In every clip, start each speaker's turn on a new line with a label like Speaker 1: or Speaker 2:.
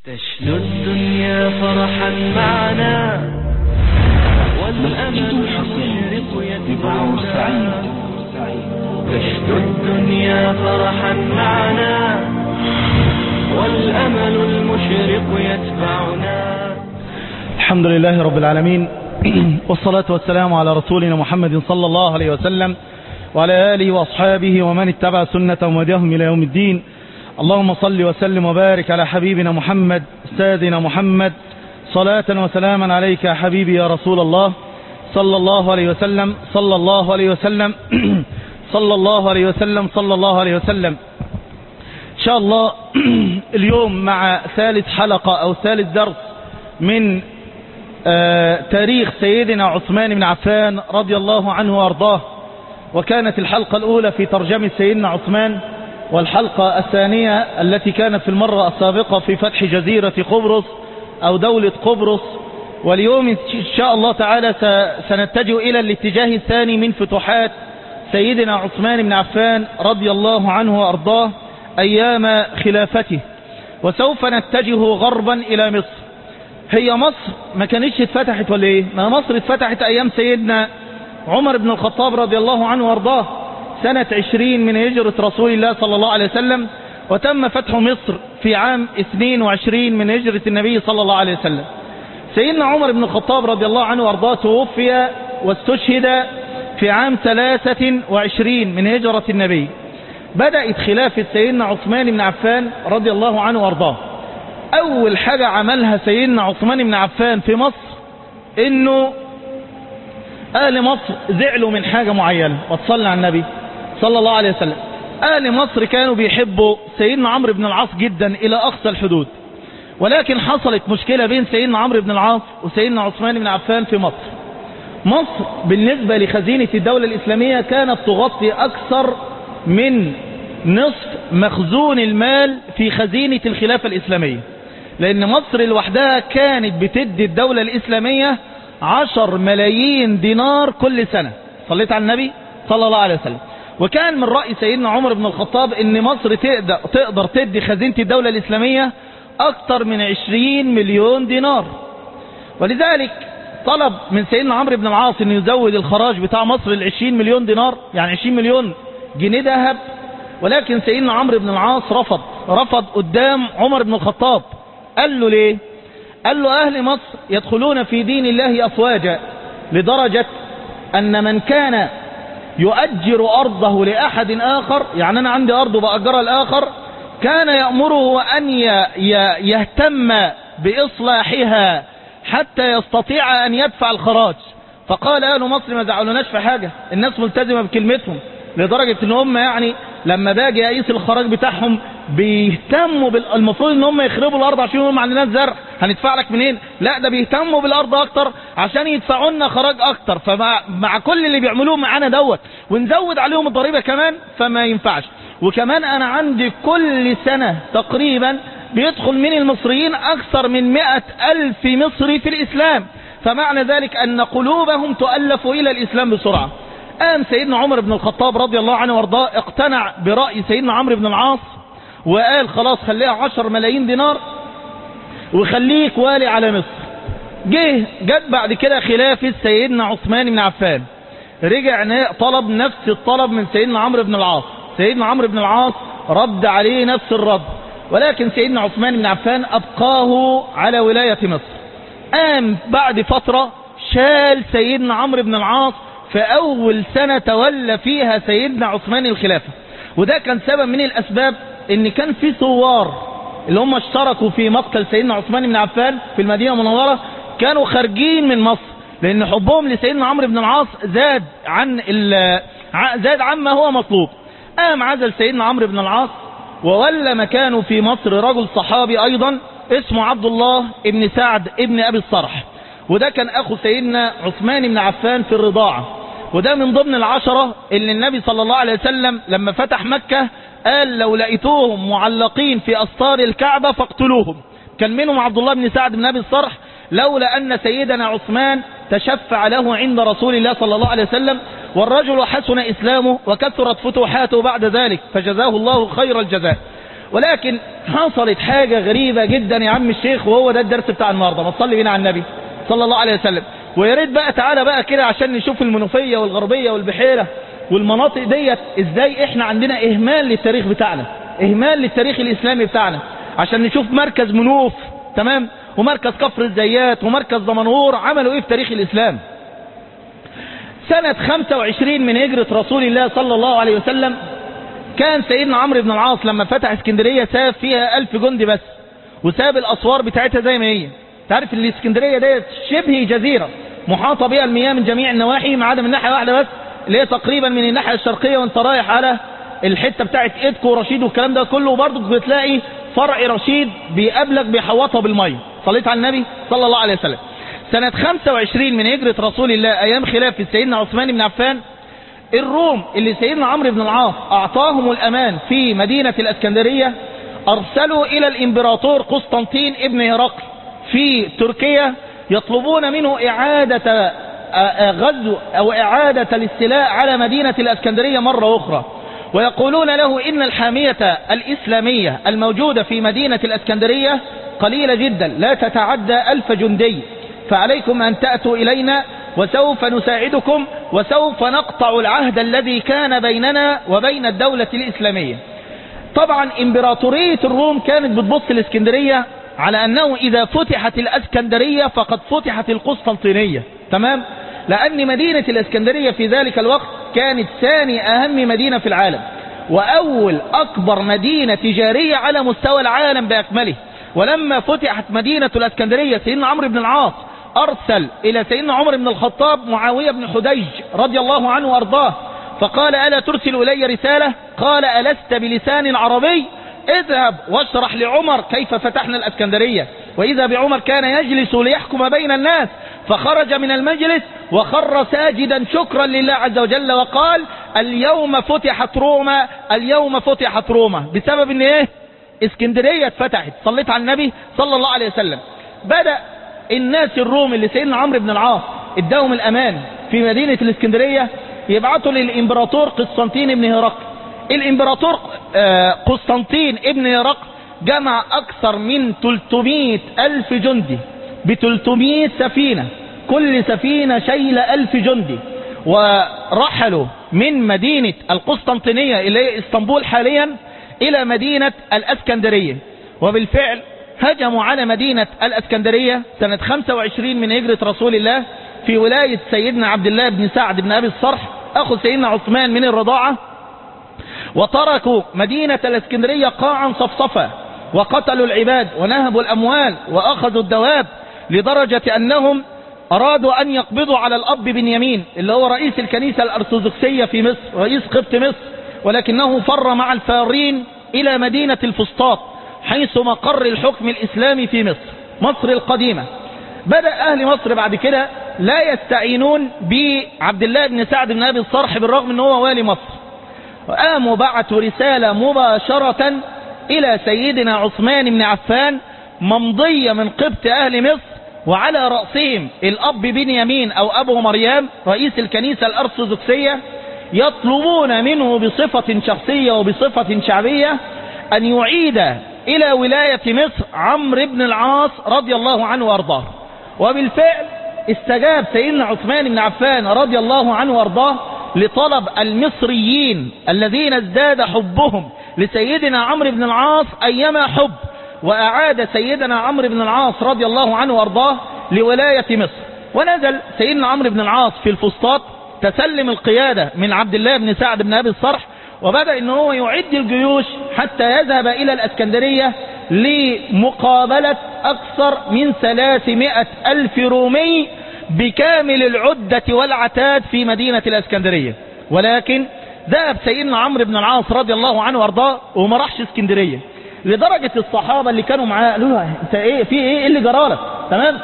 Speaker 1: تشنو الدنيا فرحا معنا والأمل المشرق يتبعنا تشنو الدنيا فرحا معنا والأمل المشرق يتبعنا
Speaker 2: الحمد لله رب العالمين والصلاة والسلام على رسولنا محمد صلى الله عليه وسلم وعلى آله وأصحابه ومن اتبع سنة ومديهم إلى يوم الدين اللهم صل وسلم وبارك على حبيبنا محمد سيدنا محمد صلاة وسلاما عليك يا حبيبي يا رسول الله صلى الله عليه وسلم صلى الله عليه وسلم صلى الله عليه وسلم صلى الله عليه وسلم إن شاء الله اليوم مع ثالث حلقة أو ثالث درس من آه تاريخ سيدنا عثمان بن عفان رضي الله عنه وارضاه وكانت الحلقة الأولى في ترجمة سيدنا عثمان والحلقة الثانية التي كانت في المرة السابقة في فتح جزيرة قبرص أو دولة قبرص واليوم إن شاء الله تعالى سنتجه إلى الاتجاه الثاني من فتوحات سيدنا عثمان بن عفان رضي الله عنه وأرضاه أيام خلافته وسوف نتجه غربا إلى مصر هي مصر ما كانتش اتفتحت ولا ايه ما مصر اتفتحت ايام سيدنا عمر بن الخطاب رضي الله عنه وارضاه سنة عشرين من هجرة رسول الله صلى الله عليه وسلم وتم فتح مصر في عام اثنين وعشرين من هجرة النبي صلى الله عليه وسلم سيدنا عمر بن الخطاب رضي الله عنه وارضاه توفي واستشهد في عام ثلاثة وعشرين من هجرة النبي بدأت خلافة سيدنا عثمان بن عفان رضي الله عنه وارضاه اول حاجة عملها سيدنا عثمان بن عفان في مصر انه اهل مصر زعلوا من حاجة معينة وتصلى على النبي صلى الله عليه وسلم اهل مصر كانوا بيحبوا سيدنا عمرو بن العاص جدا الى اقصى الحدود ولكن حصلت مشكلة بين سيدنا عمرو بن العاص وسيدنا عثمان بن عفان في مصر مصر بالنسبة لخزينة الدولة الاسلامية كانت تغطي اكثر من نصف مخزون المال في خزينة الخلافة الاسلامية لان مصر لوحدها كانت بتدي الدولة الاسلامية عشر ملايين دينار كل سنة صليت على النبي صلى الله عليه وسلم وكان من رأي سيدنا عمر بن الخطاب ان مصر تقدر, تقدر تدي خزينة الدولة الاسلامية اكتر من عشرين مليون دينار ولذلك طلب من سيدنا عمرو بن العاص انه يزود الخراج بتاع مصر العشرين مليون دينار يعني عشرين مليون جنيه ذهب ولكن سيدنا عمرو بن العاص رفض رفض قدام عمر بن الخطاب قال له ليه قال له أهل مصر يدخلون في دين الله أفواجا لدرجة أن من كان يؤجر أرضه لأحد آخر يعني أنا عندي أرض بأجرها الآخر كان يأمره أن يهتم بإصلاحها حتى يستطيع أن يدفع الخراج فقال أهل مصر ما زعلوناش في حاجة الناس ملتزمة بكلمتهم لدرجة ان هم يعني لما باجي اقيس الخراج بتاعهم بيهتموا بال... المفروض ان هم يخربوا الارض عشان هم عندنا زرع هندفع لك منين لا ده بيهتموا بالارض اكتر عشان يدفعوا لنا خراج اكتر فمع مع كل اللي بيعملوه معانا دوت ونزود عليهم الضريبه كمان فما ينفعش وكمان انا عندي كل سنه تقريبا بيدخل من المصريين اكثر من مئة الف مصري في الاسلام فمعنى ذلك ان قلوبهم تؤلف الى الاسلام بسرعه قام سيدنا عمر بن الخطاب رضي الله عنه وارضاه اقتنع برأي سيدنا عمرو بن العاص وقال خلاص خليها عشر ملايين دينار وخليك والي على مصر جه جت بعد كده خلافة سيدنا عثمان بن عفان رجع طلب نفس الطلب من سيدنا عمرو بن العاص سيدنا عمرو بن العاص رد عليه نفس الرد ولكن سيدنا عثمان بن عفان أبقاه على ولاية مصر قام بعد فترة شال سيدنا عمرو بن العاص في أول سنة تولى فيها سيدنا عثمان الخلافة وده كان سبب من الأسباب ان كان في ثوار اللي هم اشتركوا في مقتل سيدنا عثمان بن عفان في المدينة المنورة كانوا خارجين من مصر لأن حبهم لسيدنا عمرو بن العاص زاد عن زاد عما هو مطلوب قام عزل سيدنا عمرو بن العاص وولى مكانه في مصر رجل صحابي أيضا اسمه عبد الله ابن سعد ابن أبي الصرح وده كان أخو سيدنا عثمان بن عفان في الرضاعة وده من ضمن العشرة اللي النبي صلى الله عليه وسلم لما فتح مكة قال لو لقيتوهم معلقين في أسطار الكعبة فاقتلوهم كان منهم عبد الله بن سعد بن أبي الصرح لولا أن سيدنا عثمان تشفع له عند رسول الله صلى الله عليه وسلم والرجل حسن إسلامه وكثرت فتوحاته بعد ذلك فجزاه الله خير الجزاء ولكن حصلت حاجة غريبة جدا يا عم الشيخ وهو ده الدرس بتاع النهاردة ما تصلي بينا على النبي صلى الله عليه وسلم ويا ريت بقى تعالى بقى كده عشان نشوف المنوفية والغربية والبحيرة والمناطق ديت ازاي احنا عندنا اهمال للتاريخ بتاعنا اهمال للتاريخ الاسلامي بتاعنا عشان نشوف مركز منوف تمام ومركز كفر الزيات ومركز دمنهور عملوا ايه في تاريخ الاسلام سنة 25 من هجرة رسول الله صلى الله عليه وسلم كان سيدنا عمرو بن العاص لما فتح اسكندرية ساب فيها ألف جندي بس وساب الأسوار بتاعتها زي ما هي تعرف ان الاسكندرية ديت شبه جزيرة محاطة بها المياه من جميع النواحي ما عدا من ناحية واحدة بس اللي هي تقريبا من الناحية الشرقية وانت رايح على الحتة بتاعت ايدكو ورشيد والكلام ده كله وبرضه بتلاقي فرع رشيد بيقابلك بيحوطها بالمية صليت على النبي صلى الله عليه وسلم سنة 25 من هجرة رسول الله أيام خلافة سيدنا عثمان بن عفان الروم اللي سيدنا عمرو بن العاص أعطاهم الأمان في مدينة الأسكندرية أرسلوا إلى الإمبراطور قسطنطين ابن هرقل في تركيا يطلبون منه إعادة غزو أو إعادة الاستيلاء على مدينة الأسكندرية مرة أخرى ويقولون له إن الحامية الإسلامية الموجودة في مدينة الأسكندرية قليلة جدا لا تتعدى ألف جندي فعليكم أن تأتوا إلينا وسوف نساعدكم وسوف نقطع العهد الذي كان بيننا وبين الدولة الإسلامية طبعا إمبراطورية الروم كانت بتبص الإسكندرية على أنه إذا فتحت الأسكندرية فقد فتحت القسطنطينية تمام لأن مدينة الإسكندرية في ذلك الوقت كانت ثاني أهم مدينة في العالم وأول أكبر مدينة تجارية على مستوى العالم بأكمله ولما فتحت مدينة الأسكندرية سيدنا عمرو بن العاص أرسل إلى سيدنا عمر بن الخطاب معاوية بن حديج رضي الله عنه وأرضاه فقال ألا ترسل إلي رسالة قال ألست بلسان عربي اذهب واشرح لعمر كيف فتحنا الأسكندرية وإذا بعمر كان يجلس ليحكم بين الناس فخرج من المجلس وخر ساجدا شكرا لله عز وجل وقال اليوم فتحت روما اليوم فتحت روما بسبب ان ايه اسكندرية اتفتحت صليت على النبي صلى الله عليه وسلم بدأ الناس الروم اللي سيدنا عمرو بن العاص اداهم الامان في مدينة الاسكندرية يبعثوا للامبراطور قسطنطين بن هرقل الامبراطور قسطنطين ابن هرقل جمع اكثر من 300 الف جندي ب 300 سفينة كل سفينة شايلة الف جندي ورحلوا من مدينة القسطنطينية اللي هي اسطنبول حاليا الى مدينة الاسكندرية وبالفعل هجموا على مدينة الاسكندرية سنة 25 من هجرة رسول الله في ولاية سيدنا عبد الله بن سعد بن ابي الصرح اخو سيدنا عثمان من الرضاعة وتركوا مدينة الاسكندرية قاعا صفصفا وقتلوا العباد ونهبوا الاموال واخذوا الدواب لدرجة انهم ارادوا ان يقبضوا على الاب بنيامين اللي هو رئيس الكنيسة الارثوذكسية في مصر رئيس قبط مصر ولكنه فر مع الفارين الى مدينة الفسطاط حيث مقر الحكم الاسلامي في مصر مصر القديمة بدأ اهل مصر بعد كده لا يستعينون بعبد الله بن سعد بن ابي الصرح بالرغم ان هو والي مصر وقاموا بعثوا رسالة مباشرة الى سيدنا عثمان بن عفان ممضية من قبط اهل مصر وعلى رأسهم الاب بنيامين او ابو مريم رئيس الكنيسة الارثوذكسية يطلبون منه بصفة شخصية وبصفة شعبية ان يعيد الى ولاية مصر عمرو بن العاص رضي الله عنه وارضاه وبالفعل استجاب سيدنا عثمان بن عفان رضي الله عنه وارضاه لطلب المصريين الذين ازداد حبهم لسيدنا عمرو بن العاص ايما حب واعاد سيدنا عمرو بن العاص رضي الله عنه وارضاه لولاية مصر ونزل سيدنا عمرو بن العاص في الفسطاط تسلم القيادة من عبد الله بن سعد بن ابي الصرح وبدأ ان هو يعد الجيوش حتى يذهب الى الاسكندرية لمقابلة اكثر من ثلاثمائة الف رومي بكامل العدة والعتاد في مدينة الاسكندرية ولكن ذهب سيدنا عمرو بن العاص رضي الله عنه وارضاه وما راحش اسكندرية لدرجة الصحابة اللي كانوا معاه قالوا له انت ايه في ايه, إيه اللي جرالك تمام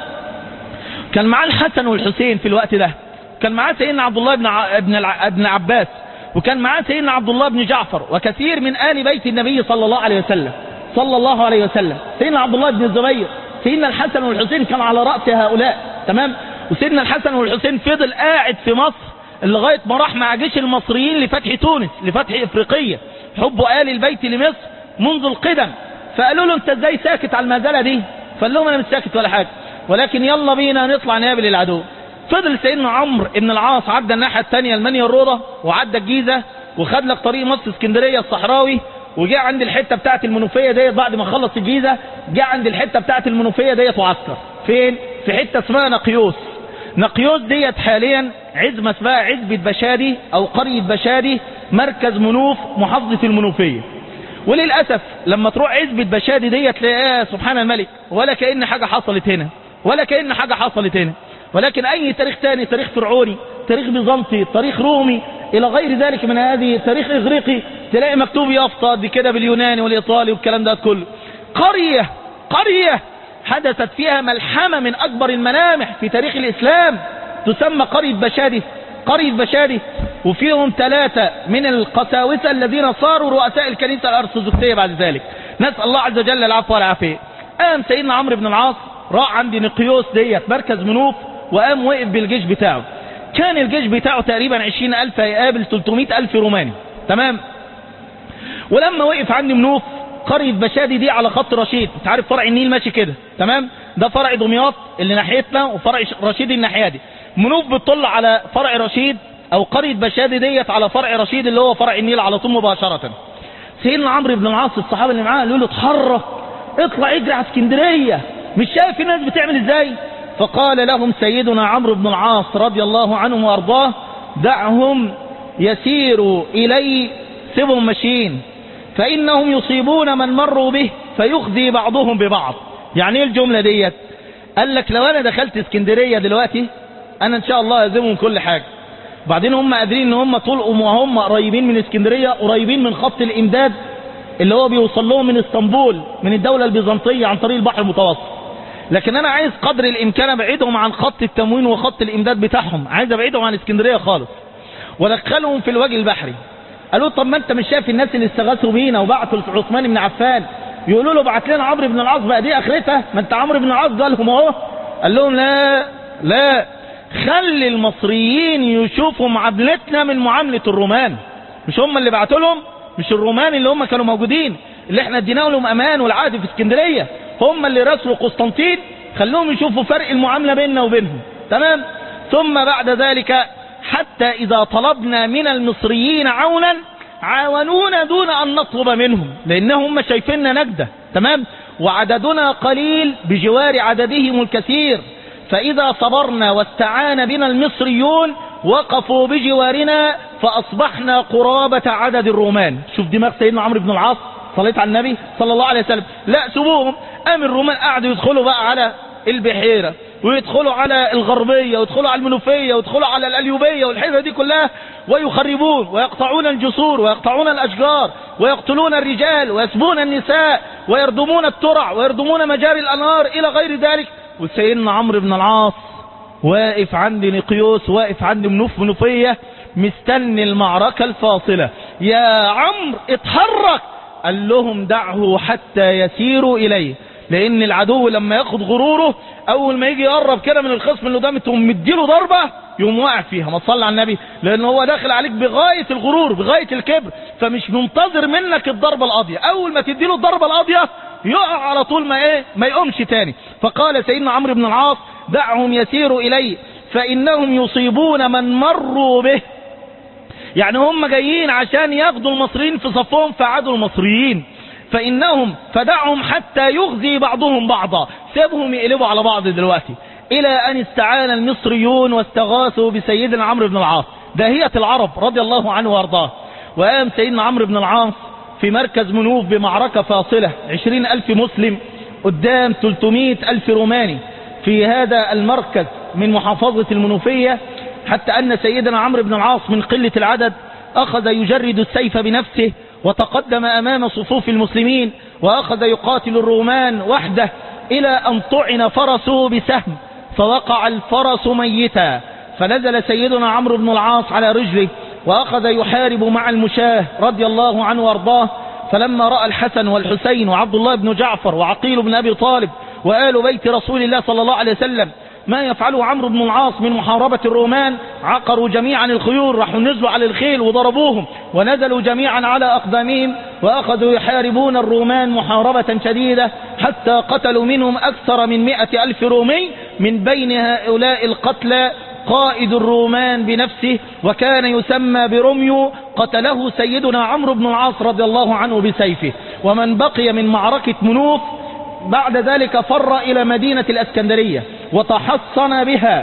Speaker 2: كان معاه الحسن والحسين في الوقت ده كان معاه سيدنا عبد الله بن ع... ابن الع... ابن عباس وكان معاه سيدنا عبد الله بن جعفر وكثير من آل بيت النبي صلى الله عليه وسلم صلى الله عليه وسلم سيدنا عبد الله بن الزبير سيدنا الحسن والحسين كان على رأس هؤلاء تمام وسيدنا الحسن والحسين فضل قاعد في مصر لغاية ما راح مع جيش المصريين لفتح تونس لفتح افريقية حب آل البيت لمصر منذ القدم فقالوا له انت ازاي ساكت على المهزله دي فقال لهم انا مش ساكت ولا حاجه ولكن يلا بينا نطلع نقابل العدو فضل سيدنا عمرو بن العاص عدى الناحيه الثانيه المنيا الروضه وعدى الجيزه وخد لك طريق مصر اسكندريه الصحراوي وجاء عند الحته بتاعه المنوفيه ديت بعد ما خلص الجيزه جاء عند الحته بتاعه المنوفيه ديت وعسكر فين في حته اسمها نقيوس نقيوس ديت حاليا عزبه اسمها عزبه بشادي او قريه بشادي مركز منوف محافظه المنوفيه وللاسف لما تروح عزبه بشادي ديت تلاقيها سبحان الملك ولا كأن حاجه حصلت هنا ولا كأن حاجه حصلت هنا ولكن اي تاريخ تاني تاريخ فرعوني تاريخ بيزنطي تاريخ رومي الى غير ذلك من هذه تاريخ اغريقي تلاقي مكتوب يافطة دي كده باليوناني والايطالي والكلام ده كله قرية قرية حدثت فيها ملحمة من اكبر الملامح في تاريخ الاسلام تسمى قرية بشادي قرية بشادي وفيهم ثلاثة من القساوسة الذين صاروا رؤساء الكنيسة الارثوذكسية بعد ذلك نسأل الله عز وجل العفو والعافية قام سيدنا عمرو بن العاص راح عند نقيوس ديت مركز منوف وقام وقف بالجيش بتاعه كان الجيش بتاعه تقريبا عشرين ألف هيقابل تلتمائة ألف روماني تمام ولما وقف عند منوف قرية بشادي دي على خط رشيد انت عارف فرع النيل ماشي كده تمام ده فرع دمياط اللي ناحيتنا وفرع رشيد الناحية دي منوف بتطل على فرع رشيد او قرية بشادي ديت على فرع رشيد اللي هو فرع النيل على طول مباشرة سيدنا عمرو بن العاص الصحابة اللي معاه قالوا له اتحرك اطلع اجري على اسكندرية مش شايف الناس بتعمل ازاي فقال لهم سيدنا عمرو بن العاص رضي الله عنه وارضاه دعهم يسيروا الي سيبهم ماشيين فانهم يصيبون من مروا به فيخزي بعضهم ببعض يعني ايه الجملة ديت قال لك لو انا دخلت اسكندرية دلوقتي انا ان شاء الله هزمهم كل حاجة بعدين هم قادرين ان هم طول وهم قريبين من اسكندرية قريبين من خط الامداد اللي هو بيوصل لهم من اسطنبول من الدولة البيزنطية عن طريق البحر المتوسط لكن انا عايز قدر الامكان ابعدهم عن خط التموين وخط الامداد بتاعهم عايز ابعدهم عن اسكندرية خالص ودخلهم في الوجه البحري قالوا طب ما انت مش شايف الناس اللي استغاثوا بينا وبعتوا عثمان بن عفان يقولوا له بعت لنا عمرو بن العاص بقى دي اخرتها ما انت عمرو بن العاص قالهم اهو قال لهم لا لا خلي المصريين يشوفوا معاملتنا من معاملة الرومان مش هم اللي بعتوا لهم مش الرومان اللي هم كانوا موجودين اللي احنا ادينا لهم امان والعهد في اسكندرية هم اللي رسلوا قسطنطين خلوهم يشوفوا فرق المعاملة بيننا وبينهم تمام ثم بعد ذلك حتى اذا طلبنا من المصريين عونا عاونونا دون ان نطلب منهم لانهم شايفيننا نجدة تمام وعددنا قليل بجوار عددهم الكثير فإذا صبرنا واستعان بنا المصريون وقفوا بجوارنا فأصبحنا قرابة عدد الرومان شوف دماغ سيدنا عمرو بن العاص صليت على النبي صلى الله عليه وسلم لا سبوهم قام الرومان قعدوا يدخلوا بقى على البحيرة ويدخلوا على الغربية ويدخلوا على المنوفية ويدخلوا على الأليوبية والحيرة دي كلها ويخربون ويقطعون الجسور ويقطعون الأشجار ويقتلون الرجال ويسبون النساء ويردمون الترع ويردمون مجاري الأنهار إلى غير ذلك وسيدنا عمرو بن العاص واقف عند نقيوس واقف عند منوف منوفية مستني المعركة الفاصلة يا عمرو اتحرك قال لهم دعه حتى يسيروا إليه لأن العدو لما ياخد غروره أول ما يجي يقرب كده من الخصم اللي قدامه تقوم مديله ضربة يقوم واقع فيها ما تصلي على النبي لأن هو داخل عليك بغاية الغرور بغاية الكبر فمش منتظر منك الضربة القاضية أول ما تديله الضربة القاضية يقع على طول ما ايه ما يقومش تاني فقال سيدنا عمرو بن العاص دعهم يسيروا إلي فإنهم يصيبون من مروا به يعني هم جايين عشان ياخدوا المصريين في صفهم فعادوا المصريين فإنهم فدعهم حتى يغزي بعضهم بعضا سيبهم يقلبوا على بعض دلوقتي إلى أن استعان المصريون واستغاثوا بسيدنا عمرو بن العاص داهية العرب رضي الله عنه وارضاه وقام سيدنا عمرو بن العاص في مركز منوف بمعركة فاصلة عشرين ألف مسلم قدام تلتمائة ألف روماني في هذا المركز من محافظة المنوفية حتى أن سيدنا عمرو بن العاص من قلة العدد أخذ يجرد السيف بنفسه وتقدم أمام صفوف المسلمين وأخذ يقاتل الرومان وحده إلى أن طعن فرسه بسهم فوقع الفرس ميتا فنزل سيدنا عمرو بن العاص على رجله وأخذ يحارب مع المشاه رضي الله عنه وارضاه فلما رأى الحسن والحسين وعبد الله بن جعفر وعقيل بن أبي طالب وآل بيت رسول الله صلى الله عليه وسلم ما يفعله عمرو بن العاص من محاربة الرومان عقروا جميعا الخيول راحوا نزلوا على الخيل وضربوهم ونزلوا جميعا على أقدامهم وأخذوا يحاربون الرومان محاربة شديدة حتى قتلوا منهم أكثر من مئة ألف رومي من بين هؤلاء القتلى قائد الرومان بنفسه وكان يسمى برميو قتله سيدنا عمرو بن العاص رضي الله عنه بسيفه ومن بقي من معركة منوف بعد ذلك فر إلى مدينة الأسكندرية وتحصن بها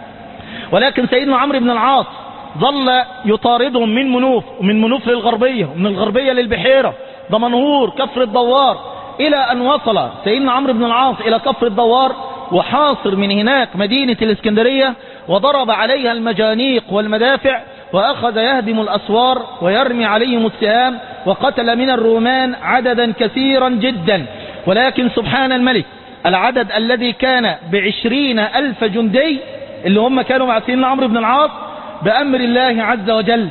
Speaker 2: ولكن سيدنا عمرو بن العاص ظل يطاردهم من منوف ومن منوف للغربية ومن الغربية للبحيرة دمنهور كفر الدوار إلى أن وصل سيدنا عمرو بن العاص إلى كفر الدوار وحاصر من هناك مدينة الإسكندرية وضرب عليها المجانيق والمدافع وأخذ يهدم الأسوار ويرمي عليهم السهام وقتل من الرومان عددا كثيرا جدا ولكن سبحان الملك العدد الذي كان بعشرين ألف جندي اللي هم كانوا مع سيدنا عمرو بن العاص بأمر الله عز وجل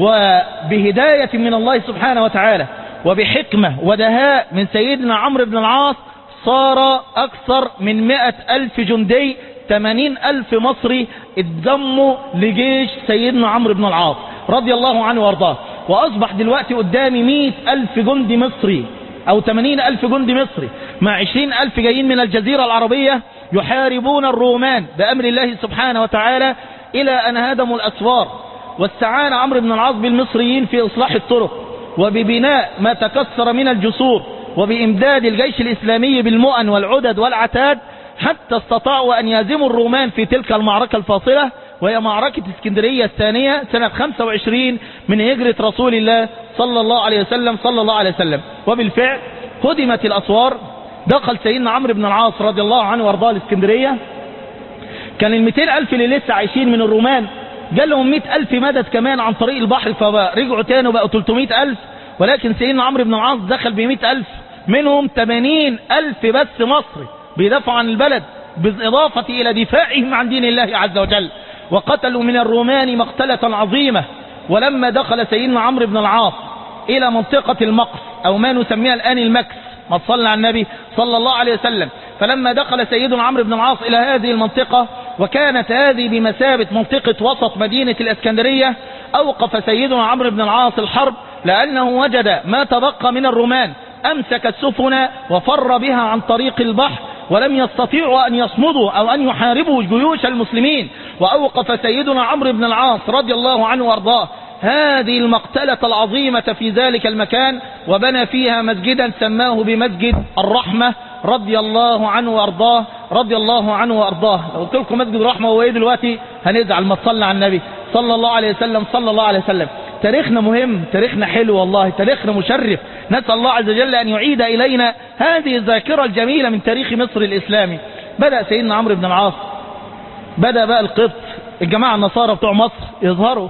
Speaker 2: وبهداية من الله سبحانه وتعالى وبحكمة ودهاء من سيدنا عمرو بن العاص صار أكثر من مئة ألف جندي ثمانين ألف مصري اتضموا لجيش سيدنا عمرو بن العاص رضي الله عنه وارضاه وأصبح دلوقتي قدامي مئة ألف جندي مصري أو ثمانين ألف جندي مصري مع عشرين ألف جايين من الجزيرة العربية يحاربون الرومان بأمر الله سبحانه وتعالى إلى أن هدموا الأسوار واستعان عمرو بن العاص بالمصريين في إصلاح الطرق وببناء ما تكسر من الجسور وبإمداد الجيش الإسلامي بالمؤن والعدد والعتاد حتى استطاعوا أن يهزموا الرومان في تلك المعركة الفاصلة وهي معركة اسكندرية الثانية سنة 25 من هجرة رسول الله صلى الله عليه وسلم صلى الله عليه وسلم وبالفعل هدمت الأسوار دخل سيدنا عمرو بن العاص رضي الله عنه وارضاه الاسكندرية كان ال 200 ألف اللي لسه عايشين من الرومان جال لهم 100 ألف مدد كمان عن طريق البحر فرجعوا تاني وبقوا 300 ألف ولكن سيدنا عمرو بن العاص دخل ب 100 ألف منهم 80 ألف بس مصري بيدافعوا عن البلد بالإضافة إلى دفاعهم عن دين الله عز وجل وقتلوا من الرومان مقتلة عظيمة ولما دخل سيدنا عمرو بن العاص إلى منطقة المقص أو ما نسميها الآن المكس ما تصلى على النبي صلى الله عليه وسلم فلما دخل سيدنا عمرو بن العاص إلى هذه المنطقة وكانت هذه بمثابة منطقة وسط مدينة الإسكندرية أوقف سيدنا عمرو بن العاص الحرب لأنه وجد ما تبقى من الرومان أمسك السفن وفر بها عن طريق البحر ولم يستطيعوا أن يصمدوا أو أن يحاربوا جيوش المسلمين وأوقف سيدنا عمرو بن العاص رضي الله عنه وارضاه هذه المقتلة العظيمة في ذلك المكان وبنى فيها مسجدا سماه بمسجد الرحمة رضي الله عنه وارضاه رضي الله عنه وارضاه لو قلت لكم مسجد الرحمة هو ايه دلوقتي هنزعل ما تصلى على النبي صلى الله عليه وسلم صلى الله عليه وسلم تاريخنا مهم تاريخنا حلو والله تاريخنا مشرف نسأل الله عز وجل أن يعيد إلينا هذه الذاكرة الجميلة من تاريخ مصر الإسلامي بدأ سيدنا عمرو بن العاص بدأ بقى القبط الجماعة النصارى بتوع مصر يظهروا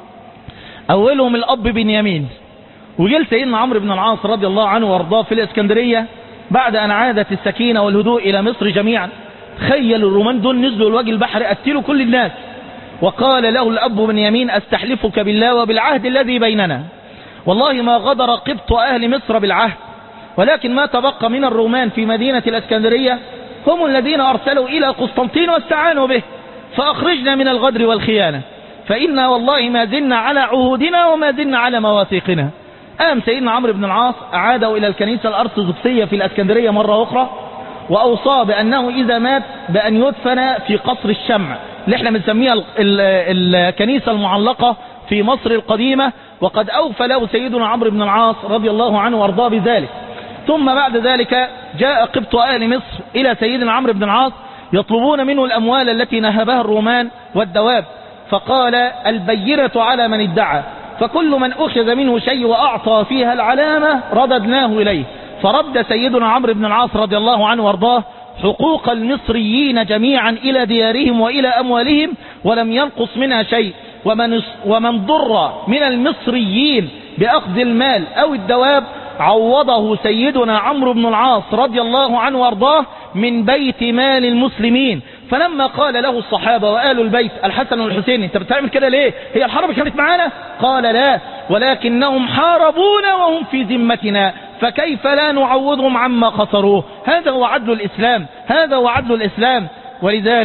Speaker 2: أولهم الأب بنيامين وجل سيدنا عمرو بن العاص رضي الله عنه وارضاه في الإسكندرية بعد أن عادت السكينة والهدوء إلى مصر جميعا تخيل الرومان دول نزلوا الوجه البحر قتلوا كل الناس وقال له الأب بنيامين أستحلفك بالله وبالعهد الذي بيننا والله ما غدر قبط أهل مصر بالعهد ولكن ما تبقى من الرومان في مدينة الأسكندرية هم الذين أرسلوا إلى قسطنطين واستعانوا به فأخرجنا من الغدر والخيانة فإنا والله ما زلنا على عهودنا وما زلنا على مواثيقنا قام سيدنا عمرو بن العاص أعاده إلى الكنيسة الأرثوذكسية في الأسكندرية مرة أخرى وأوصى بأنه إذا مات بأن يدفن في قصر الشمع اللي احنا بنسميها ال- ال- الكنيسة المعلقة في مصر القديمة وقد أوفى له سيدنا عمرو بن العاص رضي الله عنه وارضاه بذلك ثم بعد ذلك جاء قبط آل مصر إلى سيدنا عمرو بن العاص يطلبون منه الأموال التي نهبها الرومان والدواب فقال البينة على من ادعى فكل من أخذ منه شيء وأعطى فيها العلامة رددناه إليه فرد سيدنا عمرو بن العاص رضي الله عنه وارضاه حقوق المصريين جميعا إلى ديارهم وإلى أموالهم ولم ينقص منها شيء ومن, ومن ضر من المصريين بأخذ المال أو الدواب عوضه سيدنا عمرو بن العاص رضي الله عنه وارضاه من بيت مال المسلمين فلما قال له الصحابة وآل البيت الحسن والحسين انت بتعمل كده ليه هي الحرب كانت معانا قال لا ولكنهم حاربونا وهم في ذمتنا فكيف لا نعوضهم عما خسروه هذا هو عدل الإسلام هذا هو عدل الإسلام ولذلك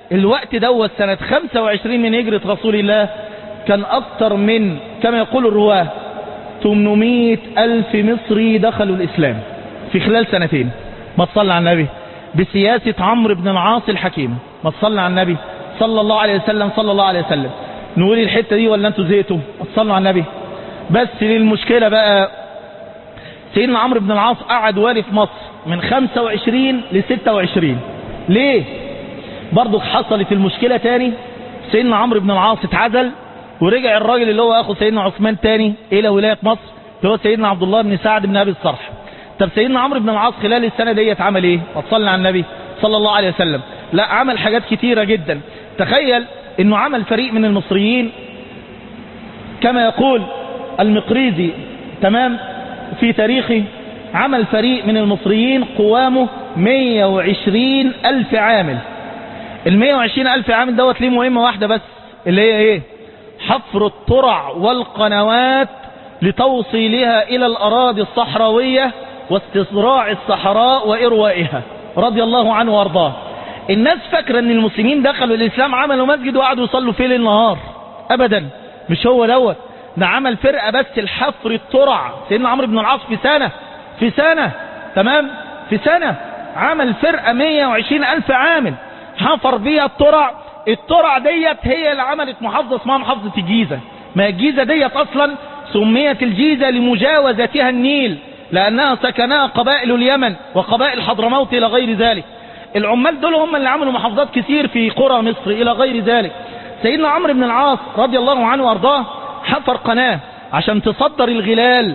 Speaker 2: الوقت دوت سنة 25 من هجرة رسول الله كان أكتر من كما يقول الرواه 800 ألف مصري دخلوا الإسلام في خلال سنتين ما تصلى على النبي بسياسة عمرو بن العاص الحكيم ما تصلى على النبي صلى الله عليه وسلم صلى الله عليه وسلم نقول الحتة دي ولا انتوا زيتوا صلوا على النبي بس للمشكلة بقى سيدنا عمرو بن العاص قعد والي في مصر من 25 ل 26 ليه برضو حصلت المشكلة تاني سيدنا عمرو بن العاص اتعزل ورجع الراجل اللي هو اخو سيدنا عثمان تاني الى ولاية مصر اللي هو سيدنا عبد الله بن سعد بن ابي الصرح طب سيدنا عمرو بن العاص خلال السنة ديت عمل ايه وصلنا على النبي صلى الله عليه وسلم لا عمل حاجات كتيرة جدا تخيل انه عمل فريق من المصريين كما يقول المقريزي تمام في تاريخه عمل فريق من المصريين قوامه 120 ألف عامل ال 120 ألف عامل دوت ليه مهمة واحدة بس اللي هي ايه حفر الترع والقنوات لتوصيلها إلى الأراضي الصحراوية واستزراع الصحراء وإروائها رضي الله عنه وارضاه الناس فاكرة ان المسلمين دخلوا الإسلام عملوا مسجد وقعدوا يصلوا فيه ليل نهار أبدا مش هو دوت ده عمل فرقة بس الحفر الترع سيدنا عمرو بن العاص في سنة في سنة تمام في سنة عمل فرقة 120 ألف عامل حفر بيها الترع الترع ديت هي اللي عملت محافظة اسمها محافظة الجيزة ما الجيزة ديت أصلا سميت الجيزة لمجاوزتها النيل لأنها سكنها قبائل اليمن وقبائل حضرموت إلى غير ذلك العمال دول هم اللي عملوا محافظات كتير في قرى مصر إلى غير ذلك سيدنا عمرو بن العاص رضي الله عنه وارضاه حفر قناة عشان تصدر الغلال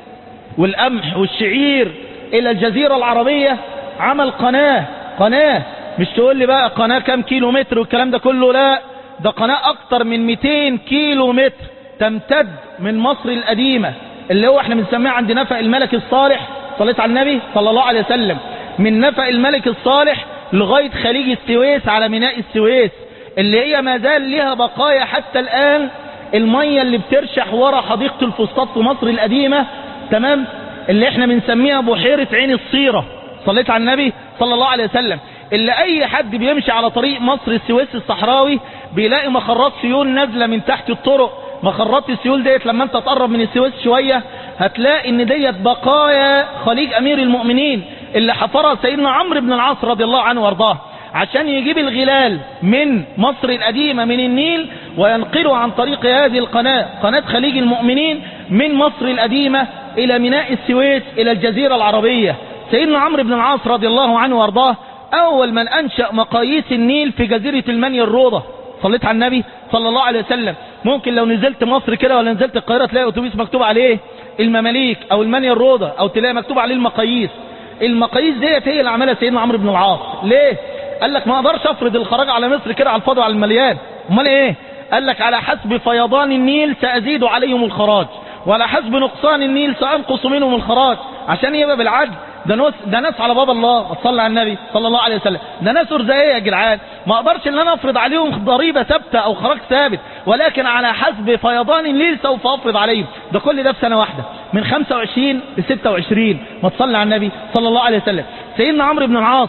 Speaker 2: والقمح والشعير إلى الجزيرة العربية عمل قناة قناة مش تقول لي بقى قناة كام كيلو متر والكلام ده كله لا ده قناة أكتر من 200 كيلو متر تمتد من مصر القديمة اللي هو احنا بنسميها عند نفق الملك الصالح صليت على النبي صلى الله عليه وسلم من نفق الملك الصالح لغاية خليج السويس على ميناء السويس اللي هي ما زال لها بقايا حتى الآن المية اللي بترشح ورا حديقة الفسطاط في مصر القديمة تمام اللي احنا بنسميها بحيرة عين الصيرة صليت على النبي صلى الله عليه وسلم اللي اي حد بيمشي على طريق مصر السويس الصحراوي بيلاقي مخرات سيول نازلة من تحت الطرق مخرات السيول ديت لما انت تقرب من السويس شوية هتلاقي ان ديت بقايا خليج امير المؤمنين اللي حفرها سيدنا عمرو بن العاص رضي الله عنه وارضاه عشان يجيب الغلال من مصر القديمة من النيل وينقله عن طريق هذه القناة قناة خليج المؤمنين من مصر القديمة إلى ميناء السويس إلى الجزيرة العربية سيدنا عمرو بن العاص رضي الله عنه وارضاه أول من أنشأ مقاييس النيل في جزيرة المنيا الروضة صليت على النبي صلى الله عليه وسلم ممكن لو نزلت مصر كده ولا نزلت القاهرة تلاقي أتوبيس مكتوب عليه المماليك أو المنيا الروضة أو تلاقي مكتوب عليه المقاييس المقاييس ديت هي اللي عملها سيدنا عمرو بن العاص ليه قال لك ما اقدرش افرض الخراج على مصر كده على الفاضي وعلى المليان امال ايه قال لك على حسب فيضان النيل سازيد عليهم الخراج وعلى حسب نقصان النيل سانقص منهم الخراج عشان يبقى بالعدل ده ناس ده ناس على باب الله صلى على النبي صلى الله عليه وسلم ده ناس ارزاقيه يا جدعان ما اقدرش ان انا افرض عليهم ضريبه ثابته او خراج ثابت ولكن على حسب فيضان النيل سوف افرض عليهم ده كل ده في سنه واحده من 25 ل 26 ما تصلي على النبي صلى الله عليه وسلم سيدنا عمرو بن العاص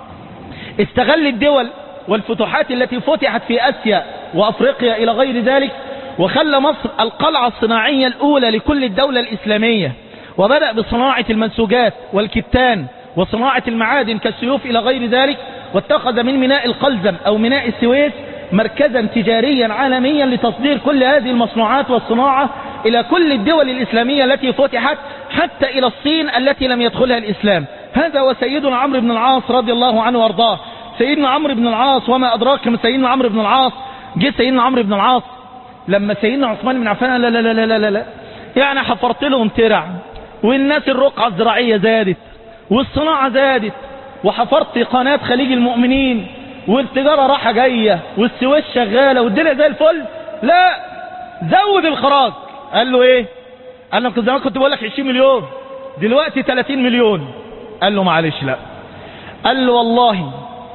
Speaker 2: استغل الدول والفتوحات التي فتحت في اسيا وافريقيا الى غير ذلك وخلى مصر القلعه الصناعيه الاولى لكل الدوله الاسلاميه وبدأ بصناعة المنسوجات والكتان وصناعة المعادن كالسيوف إلى غير ذلك واتخذ من ميناء القلزم أو ميناء السويس مركزا تجاريا عالميا لتصدير كل هذه المصنوعات والصناعة إلى كل الدول الإسلامية التي فتحت حتى إلى الصين التي لم يدخلها الإسلام هذا وسيدنا عمرو بن العاص رضي الله عنه وارضاه سيدنا عمرو بن العاص وما أدراك من سيدنا عمرو بن العاص جه سيدنا عمرو بن العاص لما سيدنا عثمان بن عفان لا لا لا لا لا, لا. يعني حفرت لهم ترع والناس الرقعة الزراعية زادت والصناعة زادت وحفرت قناة خليج المؤمنين والتجارة راحة جاية والسويس شغالة والدنيا زي الفل لا زود الخراج قال له ايه قال له زمان كنت بقول لك 20 مليون دلوقتي 30 مليون قال له معلش لا قال له والله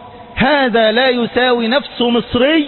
Speaker 2: هذا لا يساوي نفس مصري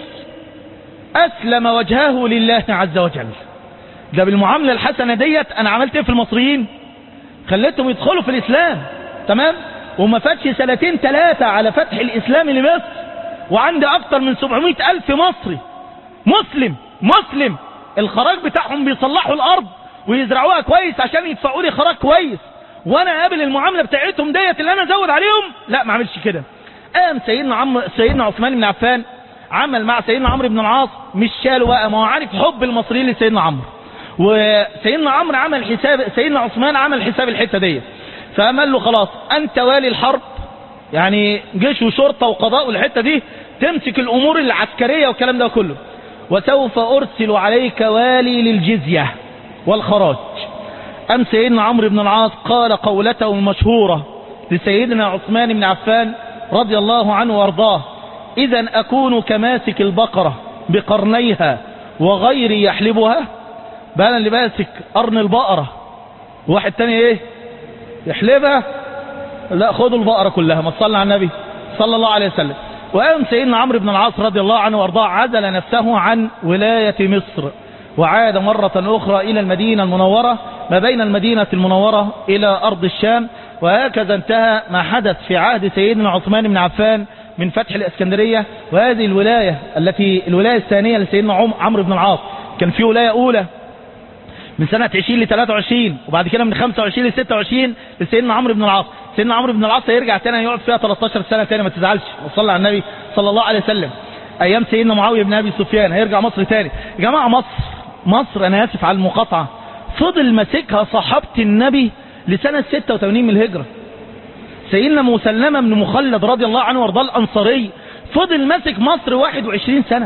Speaker 2: أسلم وجهه لله عز وجل ده بالمعاملة الحسنة ديت أنا عملت ايه في المصريين خليتهم يدخلوا في الإسلام تمام وما فاتش سنتين ثلاثة على فتح الإسلام لمصر وعندي اكتر من 700 الف مصري مسلم مسلم الخراج بتاعهم بيصلحوا الارض ويزرعوها كويس عشان يدفعوا لي خراج كويس وانا قابل المعامله بتاعتهم ديت اللي انا ازود عليهم لا ما اعملش كده قام سيدنا عم سيدنا عثمان بن عفان عمل مع سيدنا عمرو بن العاص مش شاله بقى ما هو عارف حب المصريين لسيدنا عمرو وسيدنا عمرو عمل حساب سيدنا عثمان عمل حساب الحته ديت فقال له خلاص انت والي الحرب يعني جيش وشرطه وقضاء والحته دي تمسك الامور العسكريه والكلام ده كله وسوف ارسل عليك والي للجزيه والخراج ام سيدنا عمرو بن العاص قال قولته المشهوره لسيدنا عثمان بن عفان رضي الله عنه وارضاه اذا اكون كماسك البقره بقرنيها وغيري يحلبها بقى انا اللي ماسك قرن البقره واحد تاني ايه يحلبها لا خدوا البقرة كلها ما تصلى على النبي صلى الله عليه وسلم وقام سيدنا عمرو بن العاص رضي الله عنه وارضاه عزل نفسه عن ولاية مصر وعاد مرة أخرى إلى المدينة المنورة ما بين المدينة المنورة إلى أرض الشام وهكذا انتهى ما حدث في عهد سيدنا عثمان بن عفان من فتح الإسكندرية وهذه الولاية التي الولاية الثانية لسيدنا عم- عمرو بن العاص كان في ولاية أولى من سنة 20 ل 23 وبعد كده من 25 ل 26 لسيدنا عمرو بن العاص سيدنا عمرو بن العاص هيرجع تاني يقعد فيها 13 سنة تاني ما تزعلش وصلى على النبي صلى الله عليه وسلم ايام سيدنا معاوية بن ابي سفيان هيرجع مصر تاني يا جماعة مصر مصر انا اسف على المقاطعة فضل ماسكها صحابة النبي لسنة 86 من الهجرة سيدنا مسلمة بن مخلد رضي الله عنه وارضاه الانصاري فضل ماسك مصر 21 سنة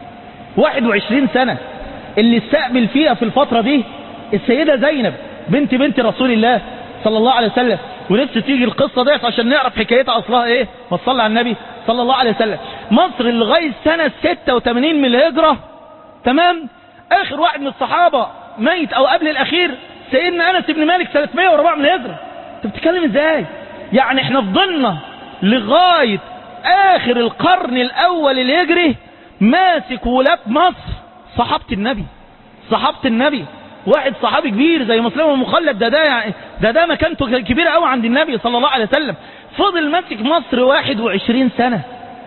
Speaker 2: 21 سنة اللي استقبل فيها في الفترة دي السيدة زينب بنت بنت رسول الله صلى الله عليه وسلم ونفسي تيجي القصة ديت عشان نعرف حكايتها أصلها إيه ما تصلي على النبي صلى الله عليه وسلم مصر لغاية سنة 86 من الهجرة تمام آخر واحد من الصحابة ميت أو قبل الأخير سيدنا أنس بن مالك سنة 104 من الهجرة أنت بتتكلم إزاي يعني إحنا فضلنا لغاية آخر القرن الأول الهجري ماسك ولاة مصر صحابة النبي صحابة النبي واحد صحابي كبير زي مسلم المخلد ده ده يعني ده ده مكانته كبيرة قوي عند النبي صلى الله عليه وسلم فضل ماسك مصر 21 سنة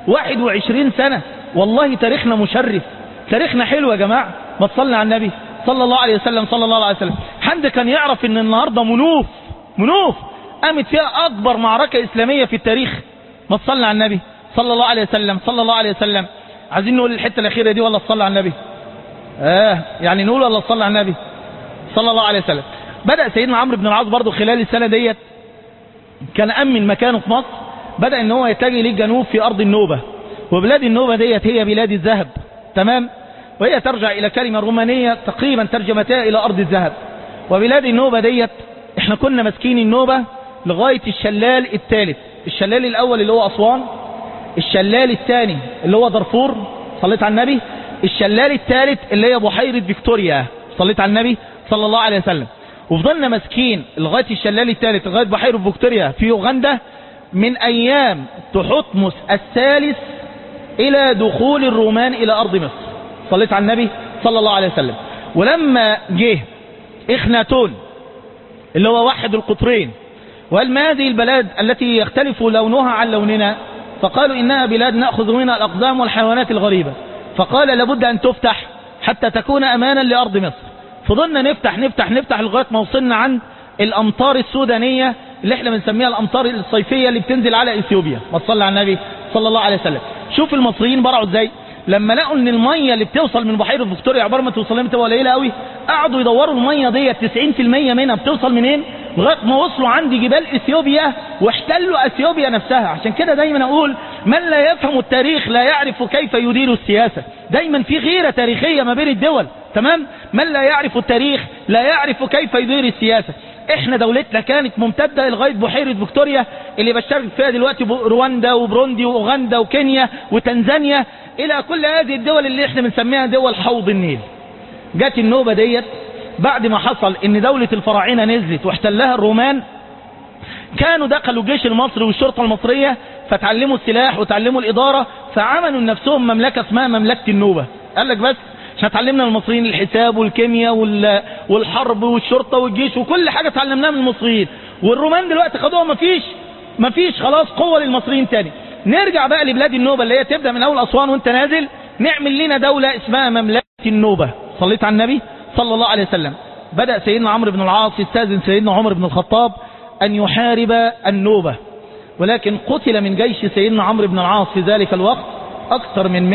Speaker 2: 21 سنة والله تاريخنا مشرف تاريخنا حلو يا جماعة ما تصلي على النبي صلى الله عليه وسلم صلى الله عليه وسلم حد كان يعرف ان النهاردة منوف منوف قامت فيها اكبر معركة اسلامية في التاريخ ما تصلي على النبي صلى الله عليه وسلم صلى الله عليه وسلم عايزين نقول الحتة الاخيرة دي ولا تصلي على النبي اه يعني نقول ولا تصلي على النبي صلى الله عليه وسلم بدأ سيدنا عمرو بن العاص برضه خلال السنة ديت كان أمن مكانه في مصر بدأ ان هو يتجه للجنوب في أرض النوبة وبلاد النوبة ديت هي بلاد الذهب تمام وهي ترجع إلى كلمة رومانية تقريبا ترجمتها إلى أرض الذهب وبلاد النوبة ديت احنا كنا ماسكين النوبة لغاية الشلال الثالث الشلال الأول اللي هو أسوان الشلال الثاني اللي هو دارفور صليت على النبي الشلال الثالث اللي هي بحيرة فيكتوريا صليت على النبي صلى الله عليه وسلم وفضلنا ماسكين لغاية الشلال الثالث لغاية بحيرة فيكتوريا في أوغندا من أيام تحتمس الثالث إلى دخول الرومان إلى أرض مصر صليت على النبي صلى الله عليه وسلم ولما جه إخناتون اللي هو واحد القطرين وقال ما هذه البلاد التي يختلف لونها عن لوننا فقالوا إنها بلاد نأخذ منها الأقدام والحيوانات الغريبة فقال لابد أن تفتح حتى تكون أمانا لأرض مصر فضلنا نفتح نفتح نفتح لغاية ما وصلنا عند الأمطار السودانية اللي احنا بنسميها الأمطار الصيفية اللي بتنزل على إثيوبيا ما تصلى على النبي صلى الله عليه وسلم شوف المصريين برعوا ازاي لما لقوا ان المية اللي بتوصل من بحيرة فيكتوريا عبارة ما توصل لها بتبقى قليلة قوي قعدوا يدوروا المية ديت 90% منها بتوصل منين لغاية ما وصلوا عند جبال اثيوبيا واحتلوا اثيوبيا نفسها عشان كده دايما اقول من لا يفهم التاريخ لا يعرف كيف يدير السياسة دايما في غيرة تاريخية ما بين الدول تمام من لا يعرف التاريخ لا يعرف كيف يدير السياسة احنا دولتنا كانت ممتدة لغاية بحيرة فيكتوريا اللي بشارك فيها دلوقتي رواندا وبروندي واوغندا وكينيا وتنزانيا الى كل هذه الدول اللي احنا بنسميها دول حوض النيل جت النوبة ديت بعد ما حصل ان دولة الفراعنة نزلت واحتلها الرومان كانوا دخلوا الجيش المصري والشرطة المصرية فتعلموا السلاح وتعلموا الإدارة فعملوا لنفسهم مملكة اسمها مملكة النوبة قال لك بس احنا اتعلمنا من المصريين الحساب والكيمياء وال... والحرب والشرطة والجيش وكل حاجة اتعلمناها من المصريين والرومان دلوقتي خدوها مفيش مفيش خلاص قوة للمصريين تاني نرجع بقى لبلاد النوبة اللي هي تبدأ من أول أسوان وانت نازل نعمل لنا دولة اسمها مملكة النوبة صليت على النبي صلى الله عليه وسلم بدأ سيدنا عمرو بن العاص يستاذن سيدنا عمر بن الخطاب أن يحارب النوبة ولكن قتل من جيش سيدنا عمرو بن العاص في ذلك الوقت أكثر من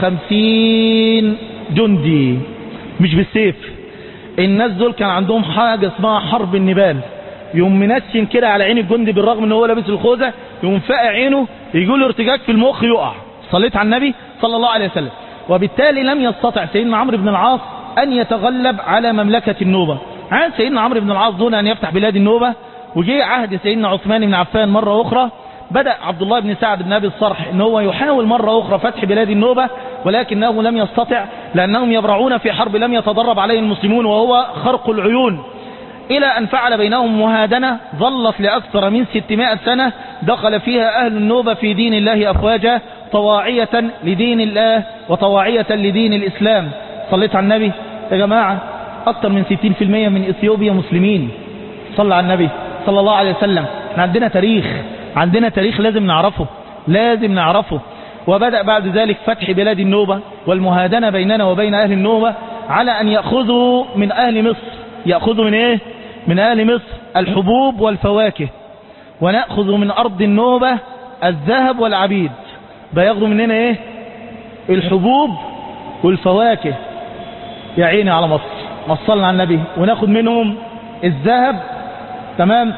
Speaker 2: 150 جندي مش بالسيف الناس دول كان عندهم حاجة اسمها حرب النبال يوم منشن كده على عين الجندي بالرغم ان هو لابس الخوذة يوم فاقع عينه يجي له ارتجاج في المخ يقع صليت على النبي صلى الله عليه وسلم وبالتالي لم يستطع سيدنا عمرو بن العاص أن يتغلب على مملكة النوبة عاد سيدنا عمرو بن العاص دون أن يفتح بلاد النوبة وجي عهد سيدنا عثمان بن عفان مرة أخرى بدأ عبد الله بن سعد بن أبي الصرح ان هو يحاول مرة أخرى فتح بلاد النوبة ولكنه لم يستطع لأنهم يبرعون في حرب لم يتدرب عليه المسلمون وهو خرق العيون إلى أن فعل بينهم مهادنة ظلت لأكثر من 600 سنة دخل فيها أهل النوبة في دين الله أفواجا طواعية لدين الله وطواعية لدين الإسلام صليت على النبي يا جماعة أكثر من 60% من إثيوبيا مسلمين صلى على النبي صلى الله عليه وسلم احنا عندنا تاريخ عندنا تاريخ لازم نعرفه لازم نعرفه وبدأ بعد ذلك فتح بلاد النوبة والمهادنة بيننا وبين أهل النوبة على أن يأخذوا من أهل مصر يأخذوا من إيه من أهل مصر الحبوب والفواكه ونأخذ من أرض النوبة الذهب والعبيد بياخدوا مننا إيه الحبوب والفواكه يا عيني على مصر وصلنا على النبي وناخد منهم الذهب تمام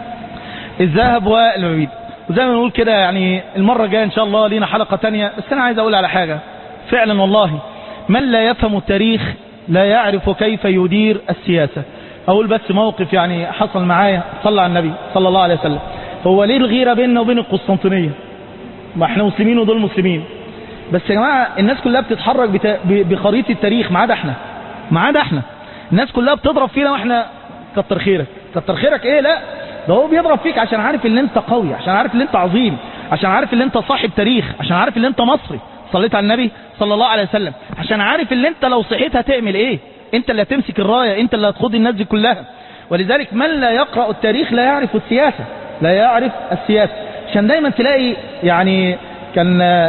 Speaker 2: الذهب والعبيد وزي ما نقول كده يعني المرة الجاية ان شاء الله لينا حلقة تانية بس انا عايز اقول على حاجة فعلا والله من لا يفهم التاريخ لا يعرف كيف يدير السياسة اقول بس موقف يعني حصل معايا صلى على النبي صلى الله عليه وسلم هو ليه الغيرة بيننا وبين القسطنطينية ما احنا مسلمين ودول مسلمين بس يا جماعة الناس كلها بتتحرك بتا... بخريطة التاريخ ما عدا احنا ما عدا احنا الناس كلها بتضرب فينا واحنا كتر خيرك كتر خيرك ايه لا ده هو بيضرب فيك عشان عارف ان انت قوي عشان عارف ان انت عظيم عشان عارف ان انت صاحب تاريخ عشان عارف ان انت مصري صليت على النبي صلى الله عليه وسلم عشان عارف ان انت لو صحيت هتعمل ايه انت اللي هتمسك الراية انت اللي هتخوض الناس دي كلها ولذلك من لا يقرأ التاريخ لا يعرف السياسة لا يعرف السياسة عشان دايما تلاقي يعني كان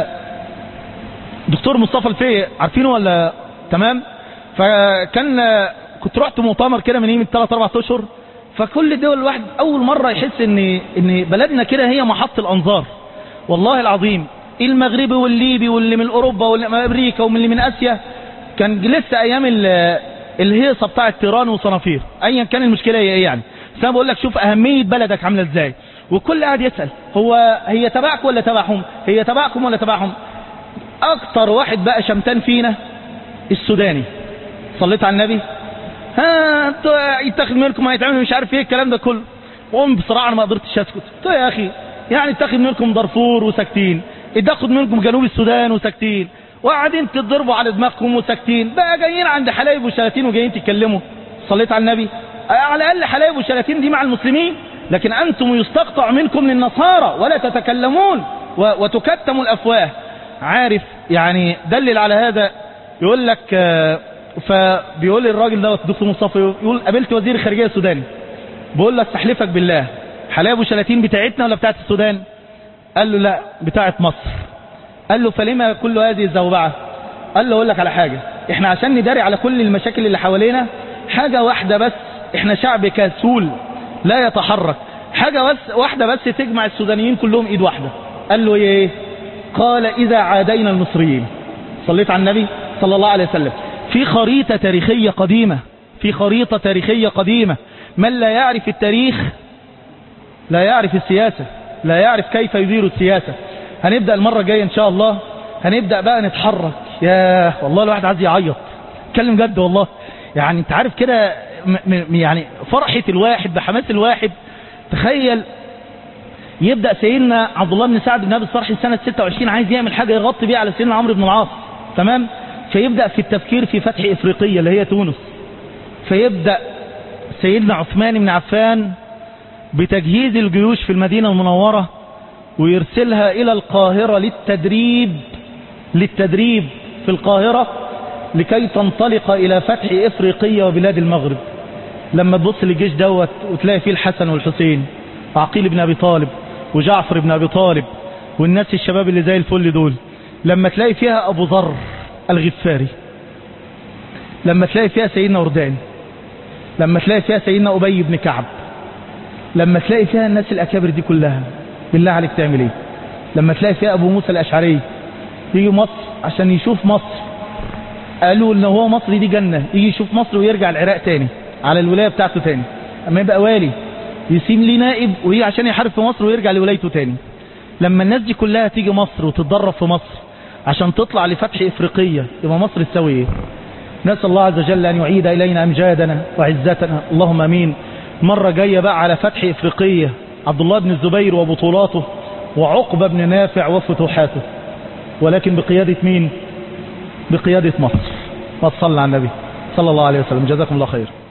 Speaker 2: دكتور مصطفى الفي عارفينه ولا تمام فكان كنت رحت مؤتمر كده من يوم 3 4 اشهر فكل دول الواحد اول مرة يحس ان ان بلدنا كده هي محط الانظار والله العظيم المغربي والليبي واللي من اوروبا واللي من امريكا واللي من اسيا كان لسه ايام الهيصه بتاعه تيران وصنافير ايا كان المشكله هي ايه يعني بس انا بقول لك شوف اهميه بلدك عامله ازاي وكل قاعد يسال هو هي تبعكم ولا تبعهم هي تبعكم ولا تبعهم اكتر واحد بقى شمتان فينا السوداني صليت على النبي ها انتوا يتاخد منكم هيتعمل مش عارف ايه الكلام ده كله قوم بصراحه انا ما قدرتش اسكت قلت يا اخي يعني اتاخد منكم دارفور وساكتين اتاخد منكم جنوب السودان وساكتين وقاعدين تضربوا على دماغكم وساكتين بقى جايين عند حلايب وشلاتين وجايين تتكلموا صليت على النبي على الاقل حلايب وشلاتين دي مع المسلمين لكن انتم يستقطع منكم للنصارى ولا تتكلمون وتكتم الافواه عارف يعني دلل على هذا يقول لك فبيقول لي الراجل دوت دكتور مصطفى يقول قابلت وزير الخارجيه السوداني بقول له استحلفك بالله حلايب وشلاتين بتاعتنا ولا بتاعت السودان قال له لا بتاعت مصر قال له فلما كل هذه الزوبعه قال له اقول لك على حاجه احنا عشان نداري على كل المشاكل اللي حوالينا حاجه واحده بس احنا شعب كسول لا يتحرك حاجه بس واحده بس تجمع السودانيين كلهم ايد واحده قال له ايه قال اذا عادينا المصريين صليت على النبي صلى الله عليه وسلم في خريطة تاريخية قديمة في خريطة تاريخية قديمة من لا يعرف التاريخ لا يعرف السياسة لا يعرف كيف يدير السياسة هنبدأ المرة الجاية إن شاء الله هنبدأ بقى نتحرك يا والله الواحد عايز يعيط اتكلم جد والله يعني انت عارف كده يعني فرحة الواحد بحماس الواحد تخيل يبدأ سيدنا عبد الله بن سعد بن ابي الصرح سنة 26 عايز يعمل حاجة يغطي بيها على سيدنا عمرو بن العاص تمام فيبدأ في التفكير في فتح إفريقية اللي هي تونس فيبدأ سيدنا عثمان بن عفان بتجهيز الجيوش في المدينة المنورة ويرسلها إلى القاهرة للتدريب للتدريب في القاهرة لكي تنطلق إلى فتح إفريقية وبلاد المغرب لما تبص للجيش دوت وتلاقي فيه الحسن والحسين وعقيل بن أبي طالب وجعفر بن أبي طالب والناس الشباب اللي زي الفل دول لما تلاقي فيها ابو ذر الغفاري لما تلاقي فيها سيدنا وردان لما تلاقي فيها سيدنا ابي بن كعب لما تلاقي فيها الناس الاكابر دي كلها بالله عليك تعمل ايه لما تلاقي فيها ابو موسى الاشعري يجي مصر عشان يشوف مصر قالوا ان هو مصر دي جنة يجي يشوف مصر ويرجع العراق تاني على الولاية بتاعته تاني اما يبقى والي يسيم ليه نائب ويجي عشان يحارب في مصر ويرجع لولايته تاني لما الناس دي كلها تيجي مصر وتتدرب في مصر عشان تطلع لفتح افريقية يبقى مصر تسوي ايه نسأل الله عز وجل ان يعيد الينا امجادنا وعزتنا اللهم امين مرة جاية بقى على فتح افريقية عبد الله بن الزبير وبطولاته وعقبة بن نافع وفتوحاته ولكن بقيادة مين بقيادة مصر وصلنا على النبي صلى الله عليه وسلم جزاكم الله خير